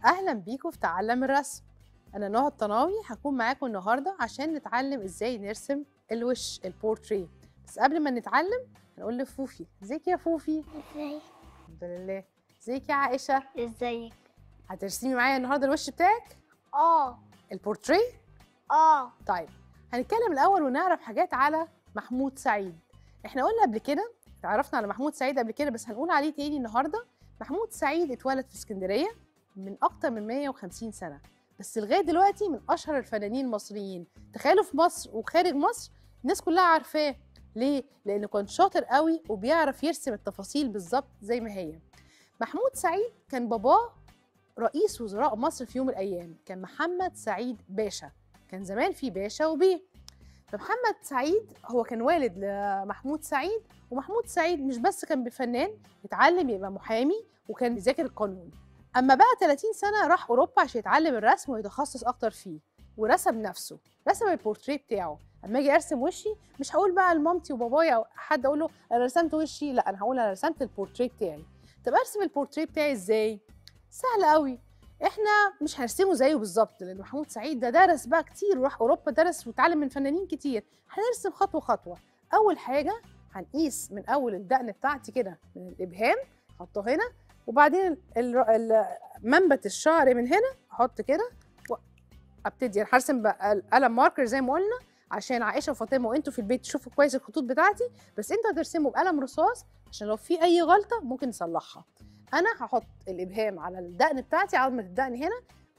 اهلا بيكم في تعلم الرسم انا نهى الطناوي هكون معاكم النهارده عشان نتعلم ازاي نرسم الوش البورتري بس قبل ما نتعلم هنقول لفوفي ازيك يا فوفي ازاي الحمد لله ازيك يا عائشه ازيك هترسمي معايا النهارده الوش بتاعك اه البورتري اه طيب هنتكلم الاول ونعرف حاجات على محمود سعيد احنا قلنا قبل كده اتعرفنا على محمود سعيد قبل كده بس هنقول عليه تاني النهارده محمود سعيد اتولد في اسكندريه من اكتر من 150 سنه بس لغايه دلوقتي من اشهر الفنانين المصريين تخيلوا في مصر وخارج مصر الناس كلها عارفاه ليه لانه كان شاطر قوي وبيعرف يرسم التفاصيل بالظبط زي ما هي محمود سعيد كان باباه رئيس وزراء مصر في يوم من الايام كان محمد سعيد باشا كان زمان في باشا وبيه فمحمد سعيد هو كان والد لمحمود سعيد ومحمود سعيد مش بس كان فنان اتعلم يبقى محامي وكان بيذاكر القانون اما بقى 30 سنه راح اوروبا عشان يتعلم الرسم ويتخصص اكتر فيه ورسم نفسه رسم البورتريه بتاعه اما اجي ارسم وشي مش هقول بقى لمامتي وبابايا او حد اقول له انا رسمت وشي لا انا هقول انا رسمت البورتريه بتاعي طب ارسم البورتريه بتاعي ازاي سهل قوي احنا مش هنرسمه زيه بالظبط لان محمود سعيد ده درس بقى كتير وراح اوروبا درس واتعلم من فنانين كتير هنرسم خطوه خطوه اول حاجه هنقيس من اول الدقن بتاعتي كده من الابهام احطه هنا وبعدين ال- ال- منبت الشعر من هنا احط كده وابتدي انا هرسم بقى القلم ماركر زي ما قلنا عشان عائشه وفاطمه وانتوا في البيت تشوفوا كويس الخطوط بتاعتي بس انتوا هترسموا بقلم رصاص عشان لو في اي غلطه ممكن نصلحها انا هحط الابهام على الدقن بتاعتي عظمه الدقن هنا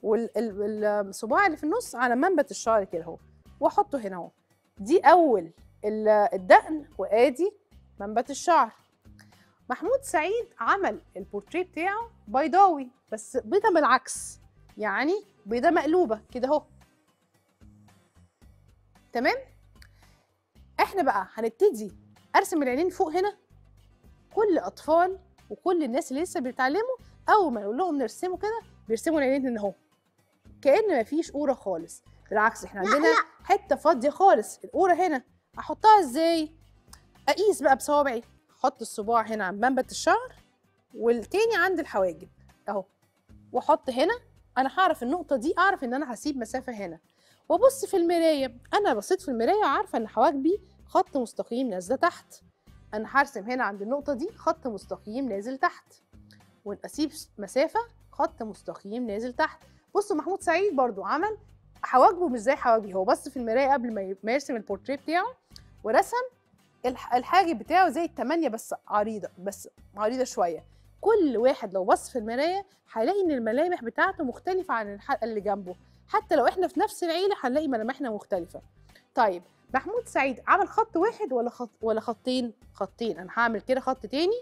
والصباع اللي في النص على منبت الشعر كده اهو واحطه هنا اهو دي اول ال- الدقن وادي منبت الشعر محمود سعيد عمل البورتريه بتاعه بيضاوي بس بيضه من العكس يعني بيضه مقلوبه كده اهو تمام احنا بقى هنبتدي ارسم العينين فوق هنا كل اطفال وكل الناس اللي لسه بيتعلموا اول ما نقول لهم نرسموا كده بيرسموا العينين هنا اهو كأن مفيش قورة خالص بالعكس احنا عندنا حتة فاضية خالص القورة هنا احطها ازاي اقيس بقى بصوابعي احط الصباع هنا عند منبت الشعر والتاني عند الحواجب اهو واحط هنا انا هعرف النقطة دي اعرف ان انا هسيب مسافة هنا وابص في المراية انا بصيت في المراية وعارفة ان حواجبي خط مستقيم نازلة تحت انا هرسم هنا عند النقطة دي خط مستقيم نازل تحت واسيب مسافة خط مستقيم نازل تحت بصوا محمود سعيد برضو عمل حواجبه مش زي حواجبي هو بص في المراية قبل ما ي- ما يرسم البورتريه بتاعه ورسم الح- الحاجب بتاعه زي التمانية بس عريضة بس عريضة شوية كل واحد لو بص في المراية هيلاقي ان الملامح بتاعته مختلفة عن الحلقة اللي جنبه حتى لو احنا في نفس العيلة هنلاقي ملامحنا مختلفة طيب محمود سعيد عمل خط واحد ولا خط ولا خطين خطين انا هعمل كده خط تاني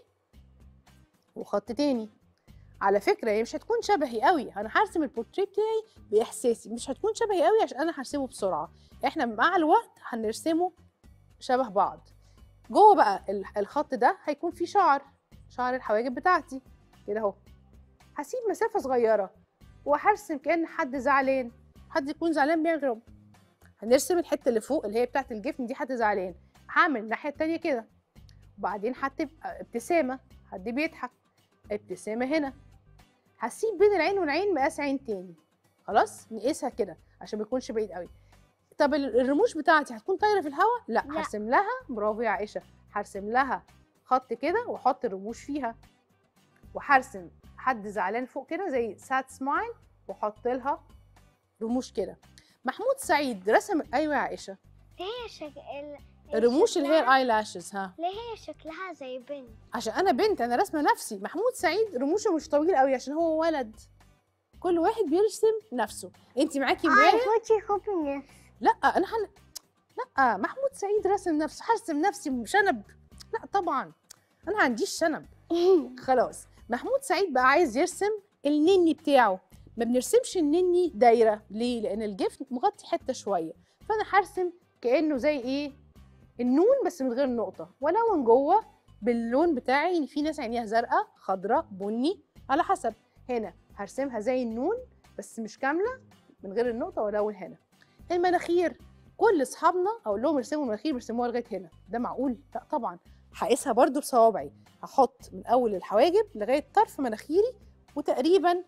وخط تاني على فكرة هي مش هتكون شبهي قوي انا هرسم البورتريه بتاعي باحساسي مش هتكون شبهي قوي عشان انا هرسمه بسرعة احنا مع الوقت هنرسمه شبه بعض جوه بقى ال- الخط ده هيكون فيه شعر شعر الحواجب بتاعتي كده اهو هسيب مسافة صغيرة وهرسم كأن حد زعلان حد يكون زعلان بيغرب هنرسم الحتة اللي فوق اللي هي بتاعت الجفن دي حد زعلان هعمل الناحية التانية كده وبعدين هتبقى ابتسامة حد بيضحك ابتسامة هنا هسيب بين العين والعين مقاس عين تاني خلاص نقيسها كده عشان ما يكونش بعيد قوي طب ال- الرموش بتاعتي هتكون طايره في الهواء لا, لا. هرسم لها برافو يا عائشه هرسم لها خط كده واحط الرموش فيها وهرسم حد زعلان فوق كده زي ساد سمايل واحط لها رموش كده محمود سعيد رسم ايوه يا عائشه ليه شك... ال... الرموش اللي هي شكلها- الايلاشز ها ليه هي شكلها زي بنت عشان انا بنت انا راسمه نفسي محمود سعيد رموشه مش طويل قوي عشان هو ولد كل واحد بيرسم نفسه انت معاكي مرايه فوتي كوبي لا انا حن... لا محمود سعيد رسم نفسه هرسم نفسي بشنب لا طبعا انا ما عنديش شنب خلاص محمود سعيد بقى عايز يرسم النني بتاعه ما بنرسمش النني دايره ليه لان الجفن مغطي حته شويه فانا هرسم كانه زي ايه النون بس من غير نقطه والون جوه باللون بتاعي ان في ناس عينيها زرقاء خضراء بني على حسب هنا هرسمها زي النون بس مش كامله من غير النقطه والون هنا المناخير كل اصحابنا اقول لهم ارسموا المناخير بيرسموها لغايه هنا ده معقول لا طبعا هقيسها برضو بصوابعي هحط من اول الحواجب لغايه طرف مناخيري وتقريبا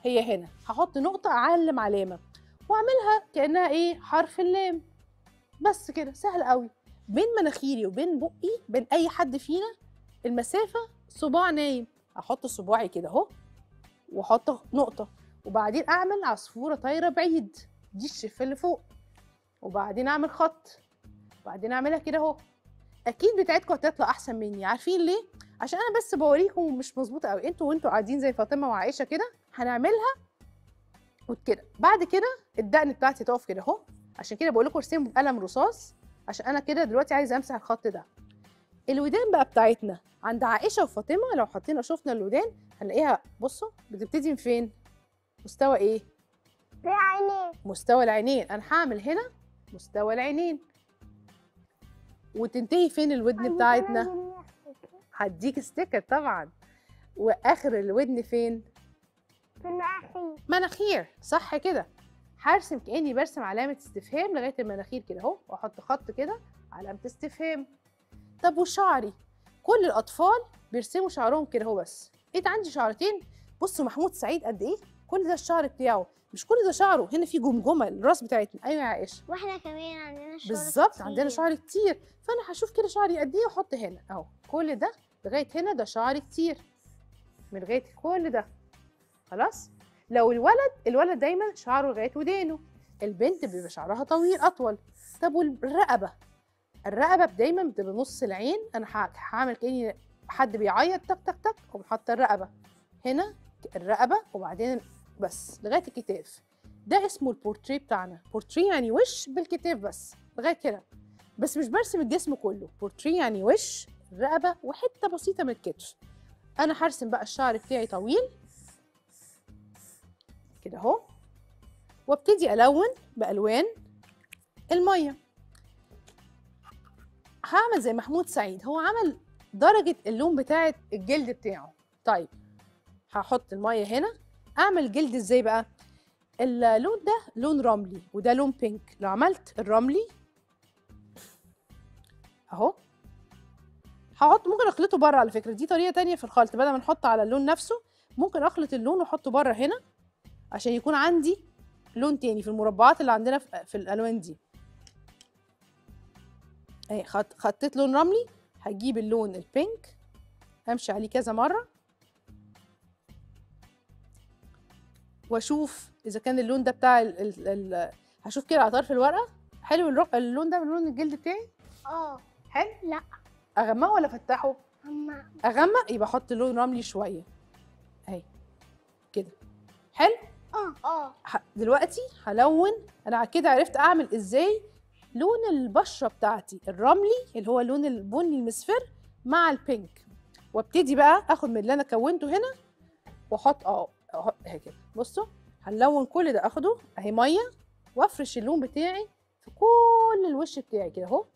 هي هنا هحط نقطه اعلم علامه واعملها كانها ايه حرف اللام بس كده سهل قوي بين مناخيري وبين بقي بين اي حد فينا المسافه صباع نايم احط صباعي كده اهو واحط نقطه وبعدين اعمل عصفوره طايره بعيد دي الشفه اللي فوق وبعدين اعمل خط وبعدين اعملها كده اهو اكيد بتاعتكم هتطلع احسن مني عارفين ليه عشان انا بس بوريكم مش مظبوطه قوي انتوا وانتوا قاعدين زي فاطمه وعائشه كده هنعملها وكده بعد كده الدقن بتاعتي تقف كده اهو عشان كده بقول لكم ارسموا بقلم رصاص عشان انا كده دلوقتي عايزه امسح الخط ده الودان بقى بتاعتنا عند عائشه وفاطمه لو حطينا شفنا الودان هنلاقيها بصوا بتبتدي من فين مستوى ايه في عينين مستوى العينين انا هعمل هنا مستوى العينين وتنتهي فين الودن بتاعتنا هديك ستيكر طبعا واخر الودن فين في المناخير مناخير صح كده هرسم كاني برسم علامه استفهام لغايه المناخير كده اهو واحط خط كده علامه استفهام طب وشعري كل الاطفال بيرسموا شعرهم كده اهو بس ايه ده عندي شعرتين بصوا محمود سعيد قد ايه كل ده الشعر بتاعه مش كل ده شعره هنا في جمجمه الراس بتاعتنا ايوه يا عائشه واحنا كمان عندنا شعر بالظبط عندنا كتير. شعر كتير فانا هشوف كده شعري قد ايه واحط هنا اهو كل ده لغايه هنا ده شعر كتير من لغايه كل ده خلاص لو الولد الولد دايما شعره لغايه ودانه البنت بيبقى شعرها طويل اطول طب والرقبه الرقبه دايما بتبقى نص العين انا ه- هعمل كاني حد بيعيط تك تك تك وأقوم حاطه الرقبه هنا الرقبه وبعدين بس لغايه الكتاف ده اسمه البورتريه بتاعنا بورتريه يعني وش بالكتاف بس لغايه كده بس مش برسم الجسم كله بورتريه يعني وش الرقبه وحته بسيطه من الكتف انا هرسم بقى الشعر بتاعي طويل كده اهو وابتدي الون بالوان الميه هعمل زي محمود سعيد هو عمل درجه اللون بتاعه الجلد بتاعه طيب هحط الميه هنا اعمل جلد ازاي بقى اللون ده لون رملي وده لون بينك لو عملت الرملي اهو هحط ممكن اخلطه بره على فكره دي طريقه تانية في الخلط بدل ما نحط على اللون نفسه ممكن اخلط اللون واحطه بره هنا عشان يكون عندي لون تاني في المربعات اللي عندنا في, في الالوان دي اهي خط خطيت لون رملي هجيب اللون البينك امشي عليه كذا مره واشوف اذا كان اللون ده بتاع ال ال ال هشوف كده على طرف الورقه حلو الرق- اللون ده من لون الجلد بتاعي اه حلو لا اغمقه ولا افتحه اما اغمق يبقى احط لون رملي شويه اهي كده حلو اه اه ه- دلوقتي هلون انا كده عرفت اعمل ازاي لون البشره بتاعتي الرملي اللي هو اللون البني المصفر مع البينك وابتدي بقى اخد من اللي انا كونته هنا واحط اه اهو اهي كده بصوا هنلون كل ده اخده اهي ميه وافرش اللون بتاعي في كل الوش بتاعي كده اهو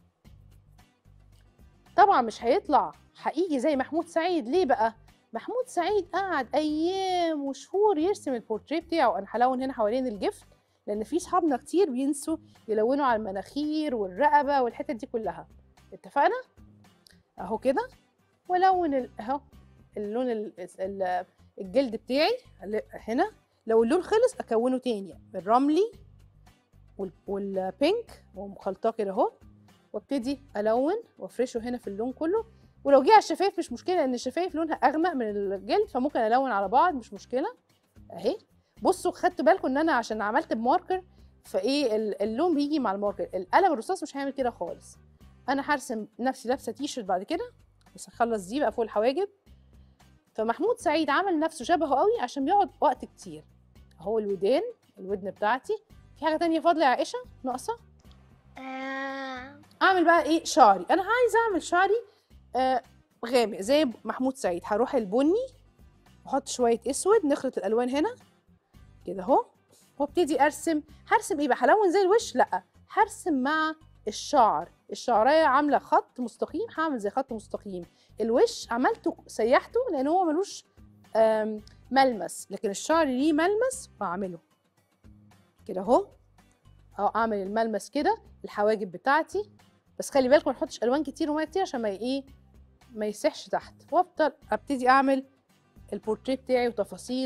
طبعا مش هيطلع حقيقي زي محمود سعيد ليه بقى محمود سعيد قعد ايام وشهور يرسم البورتريه بتاعه انا هلون هنا حوالين الجفت لان في صحابنا كتير بينسوا يلونوا على المناخير والرقبه والحتت دي كلها اتفقنا اهو كده والون ال- اهو اللون ال- ال- الجلد بتاعي هل- هنا لو اللون خلص اكونه تاني الرملي وال- والبينك ومخلطاه كده اهو وابتدي الون وافرشه هنا في اللون كله ولو جه على الشفايف مش مشكله لان الشفايف لونها اغمق من الجلد فممكن الون على بعض مش مشكله اهي بصوا خدتوا بالكم ان انا عشان عملت بماركر فايه ال- اللون بيجي مع الماركر القلم الرصاص مش هيعمل كده خالص انا هرسم نفسي لابسه تي شيرت بعد كده بس هخلص دي بقى فوق الحواجب فمحمود سعيد عمل نفسه شبهه قوي عشان بيقعد وقت كتير اهو الودان الودن بتاعتي في حاجه تانية فاضله يا عائشه ناقصه آه. اعمل بقى ايه شعري انا عايزه اعمل شعري آه غامق زي محمود سعيد هروح البني واحط شويه اسود نخلط الالوان هنا كده اهو وابتدي ارسم هرسم ايه بقى هلون زي الوش لا هرسم مع الشعر الشعريه عامله خط مستقيم هعمل زي خط مستقيم الوش عملته سيحته لان هو ملوش آم، ملمس لكن الشعر ليه ملمس واعمله كده اهو اهو اعمل الملمس كده الحواجب بتاعتي بس خلي بالكم ما نحطش الوان كتير وميه كتير عشان ما ايه ما يسيحش تحت وافضل ابتدي اعمل البورتريه بتاعي وتفاصيله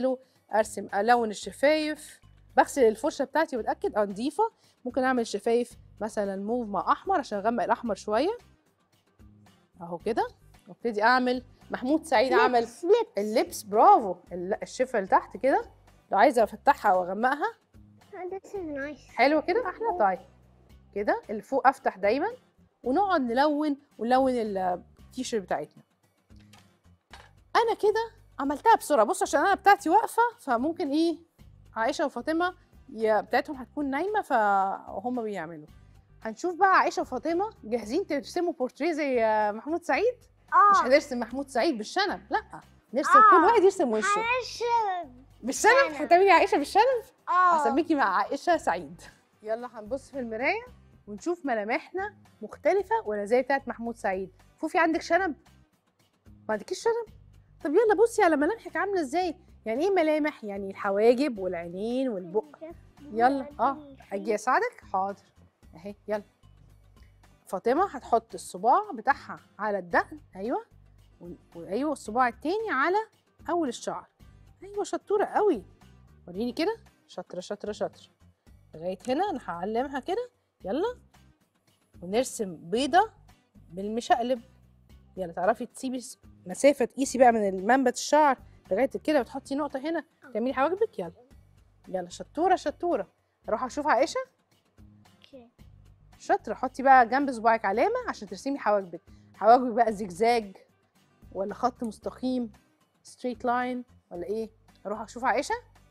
ارسم الون الشفايف بغسل الفرشه بتاعتي واتاكد اه نضيفه ممكن اعمل الشفايف مثلا موف مع احمر عشان اغمق الاحمر شويه اهو كده وابتدي اعمل محمود سعيد عمل لبس لبس اللبس برافو الل- الشفه اللي تحت كده لو عايزه افتحها واغمقها This is nice. حلوه كده احلى طيب كده اللي فوق افتح دايما ونقعد نلون ونلون التيشيرت بتاعتنا انا كده عملتها بسرعه بص عشان انا بتاعتي واقفه فممكن ايه عائشه وفاطمه يا بتاعتهم هتكون نايمه فهم بيعملوا هنشوف بقى عائشه وفاطمه جاهزين ترسموا بورتريه زي آه، محمود سعيد مش اه هنرسم محمود سعيد بالشنب لا نرسم آه. كل واحد يرسم وشه هنشرب بالشنب شنب. هتعملي عائشه بالشنب اه هسميكي مع عائشه سعيد يلا هنبص في المرايه ونشوف ملامحنا مختلفه ولا زي بتاعت محمود سعيد فوفي عندك شنب ما عندكيش شنب طب يلا بصي على ملامحك عامله ازاي يعني ايه ملامح يعني الحواجب والعينين والبق يلا اه اجي اساعدك حاضر اهي يلا فاطمه هتحط الصباع بتاعها على الدقن ايوه و- وايوه الصباع التاني على اول الشعر ايوه شطوره قوي وريني كده شاطره شاطره شاطره لغايه هنا انا هعلمها كده يلا ونرسم بيضه بالمشقلب يلا تعرفي تسيبي س- مسافه تقيسي بقى من منبت الشعر لغايه كده وتحطي نقطه هنا تعملي حواجبك يلا يلا شطوره شطوره اروح اشوف عائشه اوكي شاطرة حطي بقى جنب صباعك علامة عشان ترسمي حواجبك حواجبك بقى زجزاج ولا خط مستقيم ستريت لاين ولا ايه اروح اشوف عائشة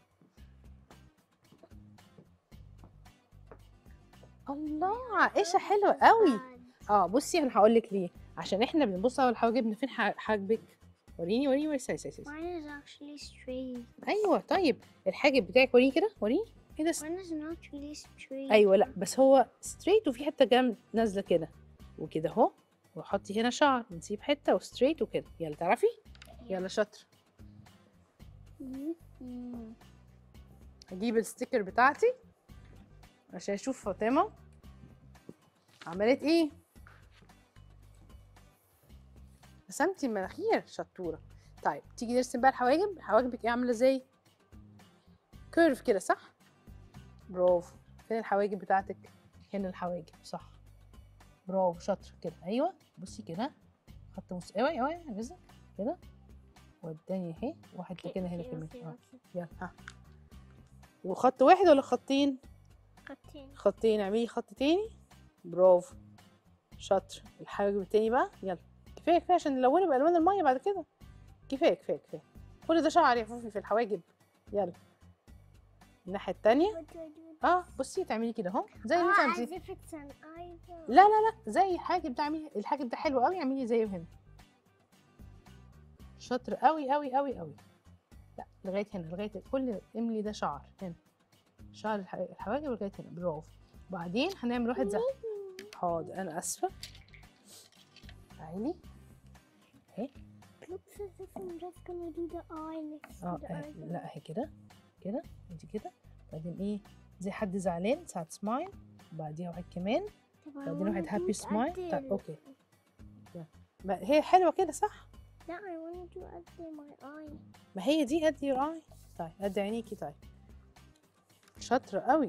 الله عائشة حلوة قوي اه بصي انا هقول لك ليه عشان احنا بنبص على حواجبنا فين ح- حاجبك وريني وريني وريني ساي ساي ساي Mine is actually straight. ايوه طيب الحاجب بتاعك وريني كده وريني ايه ده Mine is not really straight. ايوه لا بس هو ستريت وفي حته جنب نازله كده وكده اهو وحطي هنا شعر ونسيب حته وستريت وكده يلا تعرفي يلا شاطر Mm. هجيب الستيكر بتاعتي عشان اشوف فاطمه عملت ايه رسمتي المناخير شطوره طيب تيجي نرسم بقى الحواجب حواجبك ايه عامله ازاي كيرف كده صح برافو فين الحواجب بتاعتك هنا الحواجب صح برافو شاطره كده ايوه بصي كده خط مس اوعي اوعي رزق كده والتانية اهي واحد Okay, كده هنا okay, كمان okay, اه okay. يلا ها وخط واحد ولا خطين Cutting. خطين اعملي خط تاني برافو شاطر الحواجب التاني بقى يلا كفايه كفايه عشان نلونه بالوان الميه بعد كده كفايه كفايه كفايه كل ده شعر يا فوفي في الحواجب يلا الناحيه التانية What do I do? اه بصي تعملي كده اهو زي اللي انت Ah, عملتيه as if it's an eyebrow. لا لا لا زي الحاجب ده اعملي الحاجب ده حلو قوي اعملي زيه هنا شاطر قوي قوي قوي قوي لا لغايه هنا لغايه كل املي ده شعر هنا شعر الح- الحواجب لغايه هنا برافو وبعدين هنعمل واحد زي حاضر انا اسفه تعالي It looks as if I'm just gonna do the eye next اه to the آه، eyebrow. لا اهي كده كده انت كده بعدين ايه زي حد زعلان ساعة سمايل وبعديها واحد كمان طب I بعدين واحد wanna هابي do it سمايل at طيب the- اوكي يلا. ما هي حلوه كده صح لا I wanna do at the my eye. ما هي دي قد يور اي طيب قد عينيكي طيب شاطرة قوي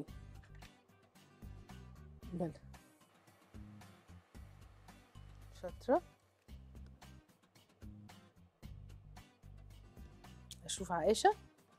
يلا شاطرة أشوف عائشة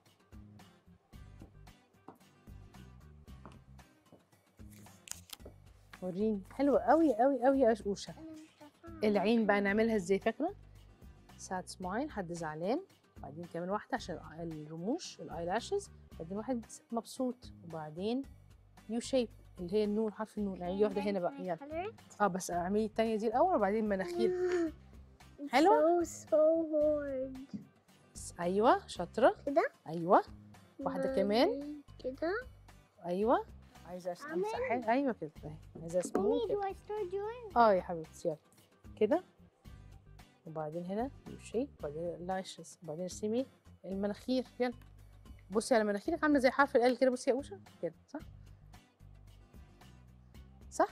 وريني حلوة قوي قوي قوي يا أشوشة أنا مش عارفة العين بقى نعملها ازاي فاكرة ساعة سمايل حد زعلان بعدين كمان واحدة عشان الرموش الايلاشز بعدين واحد مبسوط وبعدين يو شيب اللي هي النون حرف النون يعني واحدة هنا بقى يلا يلا اه بس اعملي التانية دي الأول وبعدين مناخير حلوة؟ So so hard. أيوة شاطرة كده؟ أيوة واحدة كمان. بعدين كده. أيوة عايزة أرسم أعمل؟ أمسح حاجة أيوة كده أهي عايزة أرسم Mommy, كده do I start doing? اه يا حبيبتي يلا كده وبعدين هنا يو شيب وبعدين اللاشز وبعدين ارسمي المناخير يلا بصي على مناخيرك عامله زي حرف ال كده بصي يا اوشا كده صح صح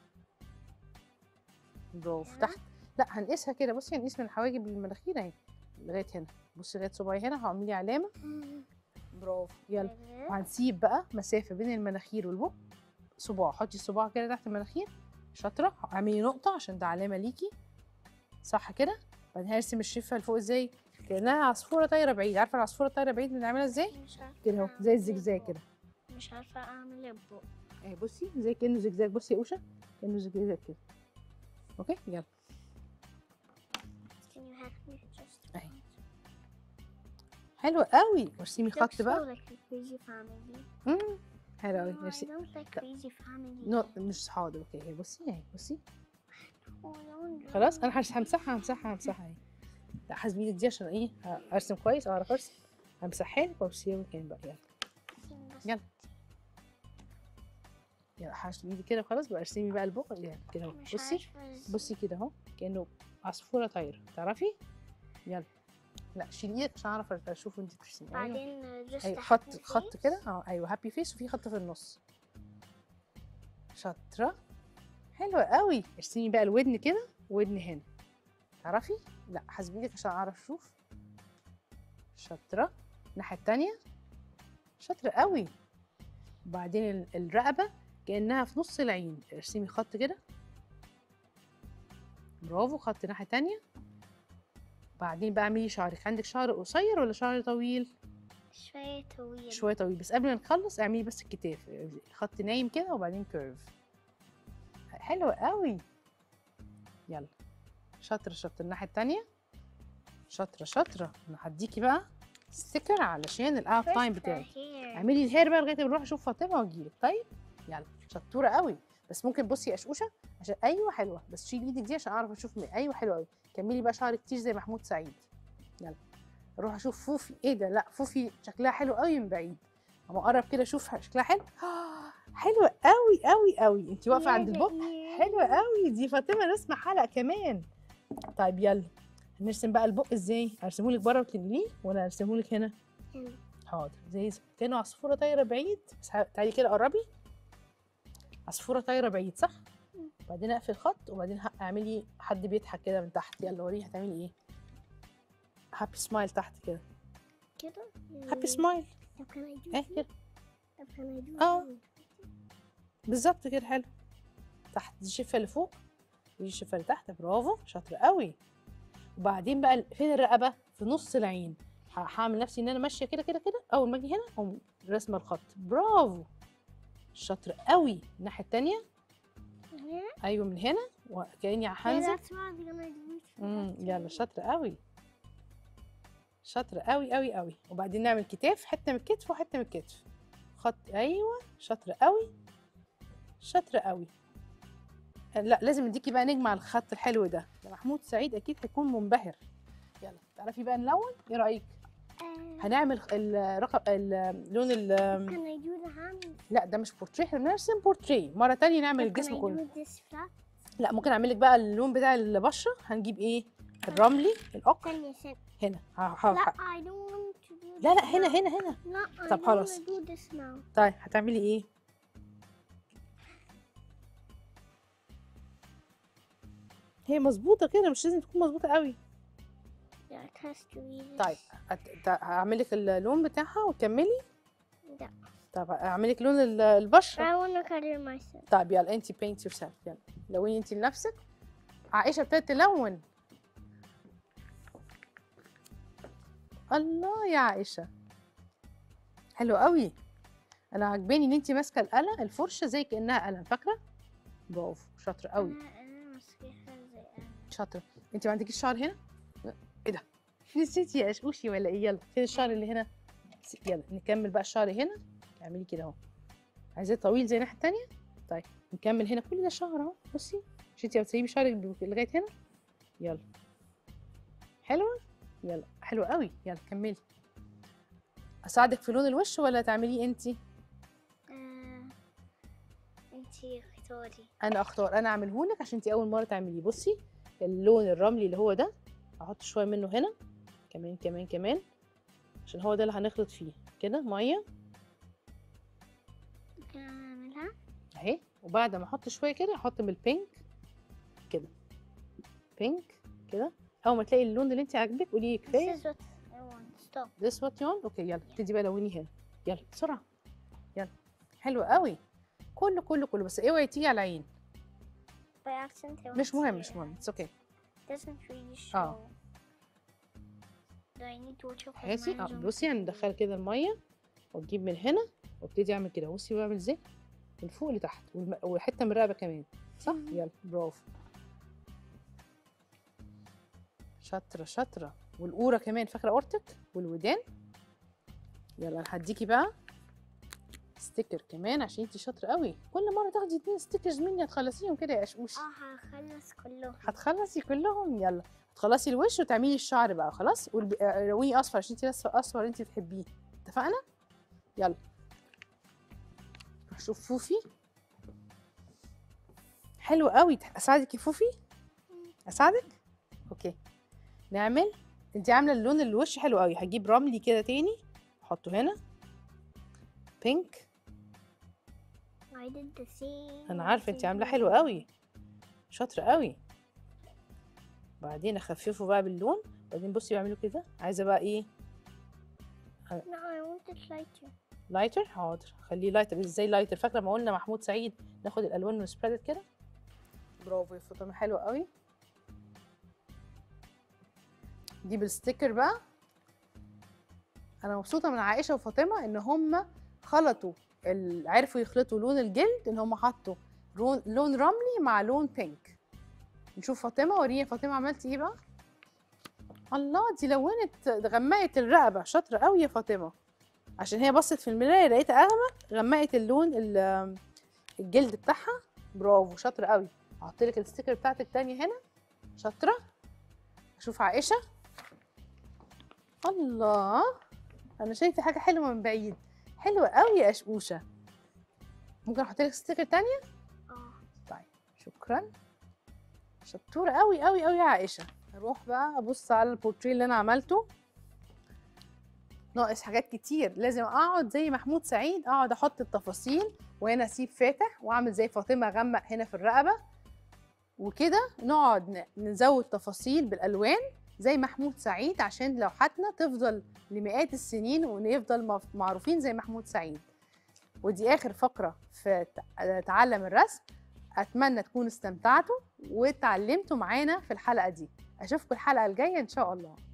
برافو كده؟ تحت لا هنقيسها كده بصي هنقيس من الحواجب للمناخير اهي لغايه هنا بصي لغايه صباعي هنا هعملي علامه مم. برافو يلا كده. وهنسيب بقى مسافه بين المناخير والبق صباع حطي الصباع كده تحت المناخير شاطره اعملي نقطه عشان ده علامه ليكي صح كده بعدين هرسم الشفه لفوق ازاي كانها عصفوره طايره بعيد عارفه العصفوره الطايره بعيد بنعملها ازاي مش عارفة كده اهو أعمل زي الزجزاج البق. كده مش عارفة أعمل البق اهي بصي زي كانه زجزاج بصي يا اوشا كانه زجزاج كده اوكي يلا Can you help me just أهي. حلو قوي وارسمي Looks خط so بقى like a crazy family. امم حلو قوي No, I ارسمي don't like crazy family. نو مش حاضر اوكي اهي بصي اهي بصي Oh, no, خلاص no. انا هرس- همسحها همسحها همسحها اهي لا حاسبي ايدك دي عشان ايه ارسم كويس اعرف ارسم همسحها لك وارسمها مكان بقى يلا يلا. يلا حاسبي ايدك كده خلاص بقى ارسمي بقى البق يلا كده اهو مش بصي عارفة إزاي. بصي كده اهو كانه عصفوره طايره تعرفي يلا لا شيلي ايدك عشان اعرف اشوف انت بترسمي ايوه بعدين just ايوه a خط happy خط face. كده اه ايوه هابي فيس وفي خط في النص شاطره حلوه قوي ارسمي بقى الودن كده ودن هنا تعرفي لا حاسبي ايدك عشان اعرف اشوف شاطره الناحيه التانية شاطره قوي وبعدين ال- الرقبه كانها في نص العين ارسمي خط كده برافو خط الناحيه التانية بعدين بقى اعملي شعرك عندك شعر قصير ولا شعر طويل شوية طويل شويه طويل بس قبل ما نخلص اعملي بس الكتاف خط نايم كده وبعدين كيرف حلو قوي يلا شاطره شاطره الناحيه التانية شاطره شاطره انا هديكي بقى ستيكر علشان الاوت First تايم the بتاعك hair. اعملي الهير بقى لغايه ما اروح اشوف فاطمه واجيلك طيب يلا شطوره قوي بس ممكن بصي يا قشقوشه عشان ايوه حلوه بس شيلي ايدك دي عشان اعرف اشوف مين. ايوه حلوه قوي كملي بقى شعرك كتير زي محمود سعيد يلا اروح اشوف فوفي ايه ده لا فوفي شكلها حلو قوي من بعيد اما اقرب كده اشوف شكلها حلو حلوه قوي قوي قوي انت واقفه عند Yeah, البق yeah. حلوه قوي دي فاطمه رسمه حلقه كمان طيب يلا هنرسم بقى البق ازاي ارسمه لك بره وتنقليه ولا ارسمه لك هنا هنا. حاضر زي ز- كانه عصفوره طايره بعيد بس ه- تعالي كده قربي عصفوره طايره بعيد صح مم. بعدين اقفل الخط وبعدين ه- اعملي حد بيضحك كده من تحت يلا وريني هتعملي ايه هابي سمايل تحت كده كده هابي سمايل طب can I do ايه this? كده طب can I do آه. this? بالظبط كده حلو تحت دي الشفه اللي فوق ودي الشفه اللي تحت برافو شاطره قوي وبعدين بقى ال- فين الرقبه في نص العين ه- هعمل نفسي ان انا ماشيه كده كده كده اول ما اجي هنا اقوم رسمه الخط برافو شاطره قوي الناحيه التانية هنا؟ ايوه من هنا وكاني Yeah, هنزل that's what I'm gonna do. امم That's يلا it. شاطره قوي شاطره قوي قوي قوي وبعدين نعمل كتاف حته من الكتف وحته من الكتف خط ايوه شاطره قوي شاطره قوي لا لازم اديكي بقى نجمه على الخط الحلو ده ده محمود سعيد اكيد هيكون منبهر يلا تعرفي بقى نلون ايه رايك آه، هنعمل الرقم اللون ال Can I do the hands? لا ده مش بورتريه احنا بنرسم بورتريه مره تانية نعمل Can الجسم I كله do this flat? لا ممكن اعمل لك بقى اللون بتاع البشره هنجيب ايه الرملي الاوكر استني استني. هنا ه- ه- لا ه- I don't want to do لا لا this هنا now. هنا هنا لا I طب don't خلاص. wanna do this now. طيب هتعملي ايه هي مظبوطه كده مش لازم تكون مظبوطه قوي Yeah, it has to be طيب هت- ت- هعمل لك اللون بتاعها وكملي لا. طب هعمل لك لون ال- البشره I wanna color myself. طيب يلا انت بينت يور سيلف يلا لوني انت لنفسك عائشه ابتدت تلون الله يا عائشه حلو قوي انا عجباني ان انت ماسكه القلم الفرشه زي كانها قلم فاكره برافو شاطره قوي أنا أنا ماسكاها زي أنا. شاطره انت ما عندكيش شعر هنا ايه ده نسيتي يا قشقوشي ولا ايه يلا فين الشعر اللي هنا س- يلا نكمل بقى الشعر هنا اعملي كده اهو عايزاه طويل زي الناحيه التانية طيب نكمل هنا كل ده شعر اهو بصي مش انت بتسيبي شعرك ب- لغايه هنا يلا حلوه يلا حلوه قوي يلا كملي اساعدك في لون الوش ولا تعمليه انت آه، انتي اختاري انا اختار انا اعمله لك عشان انت اول مره تعمليه بصي اللون الرملي اللي هو ده هحط شويه منه هنا كمان كمان كمان عشان هو ده اللي هنخلط فيه كده ميه ممكن اعملها اهي وبعد ما احط شويه كده احط من البينك كده بينك كده اول ما تلاقي اللون اللي انت عاجبك قولي This كفايه is what I want. Stop. this what you want اوكي يلا ابتدي بقى لوني هنا يلا بسرعه يلا حلو قوي كله كله كله بس اوعي تيجي على العين By accident, I مش want مهم to- مش مهم اتس اوكي Doesn't really show. اه. Do I need to watch out for حاسي اه mine بصي هندخل كده الميه وتجيب من هنا وابتدي اعمل كده بصي بعمل ازاي من فوق لتحت والم... وحته من الرقبه كمان صح مم. يلا برافو شاطره شاطره والقوره كمان فاكره قورتك والودان يلا انا هديكي بقى ستيكر كمان عشان انتي شاطره قوي كل مره تاخدي اتنين ستيكرز مني هتخلصيهم كده يا قشقوش اه هخلص كلهم هتخلصي كلهم يلا هتخلصي الوش وتعملي الشعر بقى خلاص والب- آه، لوني اصفر عشان انتي لسه اصفر انتي بتحبيه اتفقنا يلا روح شوف فوفي حلو قوي تح- اساعدك يا فوفي اساعدك اوكي نعمل انتي عامله اللون الوش حلو قوي هجيب رملي كده تاني احطه هنا بينك I did the same انا عارفه انتي عامله thing. حلو قوي شاطره قوي بعدين اخففه بقى باللون بعدين بصي بعمله كده عايزه بقى ايه No, I want it lighter. لايتر حاضر خليه لايتر ازاي لايتر فاكره ما قلنا محمود سعيد ناخد الالوان ونسبريد كده برافو يا فاطمه حلو قوي نجيب الستيكر بقى انا مبسوطه من عائشه وفاطمه ان هم خلطوا ال- عرفوا يخلطوا لون الجلد ان هم حطوا لون لون رملي مع لون بينك نشوف فاطمه وريني يا فاطمه عملتي ايه بقى الله دي لونت غمقت الرقبه شاطره قوي يا فاطمه عشان هي بصت في المرايه لقيتها اغمق غمقت اللون ال- الجلد بتاعها برافو شاطره قوي هحط لك الستيكر بتاعتك تاني هنا شاطره اشوف عائشه الله انا شايفه حاجه حلوه من بعيد حلوه قوي يا قشقوشه ممكن احط لك ستيكر تانية اه طيب شكرا شطوره قوي قوي قوي يا عائشه اروح بقى ابص على البورتريه اللي انا عملته ناقص حاجات كتير لازم اقعد زي محمود سعيد اقعد احط التفاصيل وهنا اسيب فاتح واعمل زي فاطمه اغمق هنا في الرقبه وكده نقعد ن- نزود تفاصيل بالالوان زي محمود سعيد عشان لوحاتنا تفضل لمئات السنين ونفضل مف- معروفين زي محمود سعيد ودي اخر فقره في ت- تعلم الرسم اتمنى تكونوا استمتعتوا واتعلمتوا معانا في الحلقه دي اشوفكم الحلقه الجايه ان شاء الله